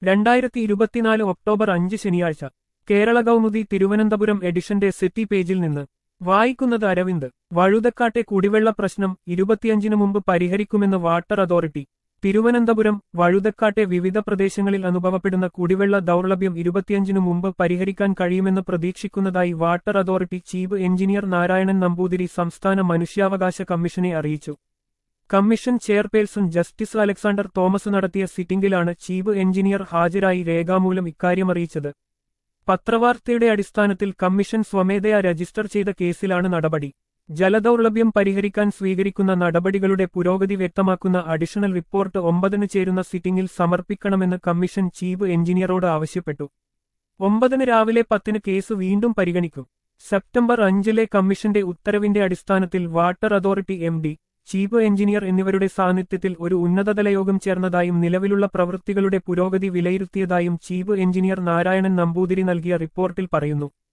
രണ്ടായിരത്തി ഇരുപത്തിനാല് ഒക്ടോബർ അഞ്ച് ശനിയാഴ്ച കേരള കൗമുദി തിരുവനന്തപുരം എഡിഷന്റെ സിറ്റി പേജിൽ നിന്ന് വായിക്കുന്നത് അരവിന്ദ് വഴുതക്കാട്ടെ കുടിവെള്ള പ്രശ്നം ഇരുപത്തിയഞ്ചിനു മുമ്പ് പരിഹരിക്കുമെന്ന് വാട്ടർ അതോറിറ്റി തിരുവനന്തപുരം വഴുതക്കാട്ടെ വിവിധ പ്രദേശങ്ങളിൽ അനുഭവപ്പെടുന്ന കുടിവെള്ള ദൗർലഭ്യം ഇരുപത്തിയഞ്ചിനു മുമ്പ് പരിഹരിക്കാൻ കഴിയുമെന്ന് പ്രതീക്ഷിക്കുന്നതായി water authority chief engineer Narayanan Namboothiri സംസ്ഥാന മനുഷ്യാവകാശ കമ്മീഷനെ അറിയിച്ചു commission chairperson justice Alexander Thomas നടത്തിയ സിറ്റിംഗിലാണ് ചീഫ് എഞ്ചിനീയർ ഹാജരായി രേഖാമൂലം ഇക്കാര്യമറിയിച്ചത് പത്രവാർത്തയുടെ അടിസ്ഥാനത്തിൽ കമ്മീഷൻ സ്വമേധയാ രജിസ്റ്റർ ചെയ്ത കേസിലാണ് നടപടി ജലദൗർലഭ്യം പരിഹരിക്കാൻ സ്വീകരിക്കുന്ന നടപടികളുടെ പുരോഗതി വ്യക്തമാക്കുന്ന അഡീഷണൽ റിപ്പോർട്ട് ഒമ്പതിന് ചേരുന്ന സിറ്റിംഗിൽ സമർപ്പിക്കണമെന്ന് കമ്മീഷൻ ചീഫ് എഞ്ചിനീയറോട് ആവശ്യപ്പെട്ടു ഒമ്പതിന് രാവിലെ പത്തിന് കേസ് വീണ്ടും പരിഗണിക്കും സെപ്റ്റംബർ അഞ്ചിലെ കമ്മീഷന്റെ ഉത്തരവിന്റെ അടിസ്ഥാനത്തിൽ water authority M D chief engineer എന്നിവരുടെ സാന്നിധ്യത്തിൽ ഒരു ഉന്നതതല യോഗം ചേർന്നതായും നിലവിലുള്ള പ്രവൃത്തികളുടെ പുരോഗതി വിലയിരുത്തിയതായും ചീഫ് എഞ്ചിനീയർ നാരായണൻ നമ്പൂതിരി നൽകിയ റിപ്പോർട്ടിൽ പറയുന്നു